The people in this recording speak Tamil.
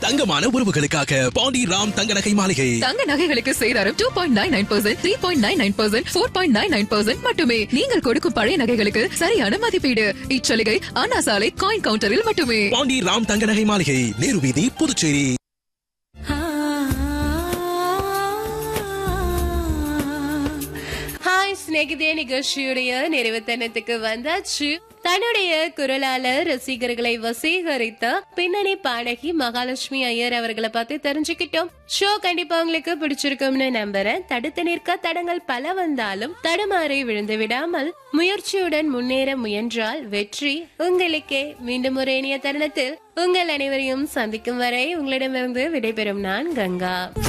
தங்கமான உறவுகளுக்காக பாண்டி ராம் தங்க நகை மாளிகை தங்க நகைகளுக்கு சேதாரம் two point nine nine percent three point nine nine percent four point nine nine percent மட்டுமே நீங்கள் கொடுக்கும் பழைய நகைகளுக்கு சரியான மதிப்பீடு இச்சலுகை அண்ணா சாலை காயின் கவுண்டரில் மட்டுமே பாண்டி ராம் தங்க நகை மாளிகை நேரு வீதி புதுச்சேரி ஹாய் சிநேகிதே நிகழ்ச்சியுடைய நிறைவுத்தனத்துக்கு வந்தாச்சு தன்னுடைய குரலால ரசிகர்களை வசீகரித்த பின்னணி பாடகி மகாலட்சுமி ஐயர் அவர்களை பத்தி தெரிஞ்சுக்கிட்டோம் ஷோ கண்டிப்பா உங்களுக்கு பிடிச்சிருக்கும்னு நம்புறேன் தடுத்து நிற்க தடங்கள் பல வந்தாலும் தடுமாறி விழுந்து விடாமல் முயற்சியுடன் முன்னேற முயன்றால் வெற்றி உங்களுக்கே மீண்டும் ஒரு இனிய தருணத்தில் உங்கள் அனைவரையும் சந்திக்கும் வரை உங்களிடமிருந்து விடைபெறும் நான் கங்கா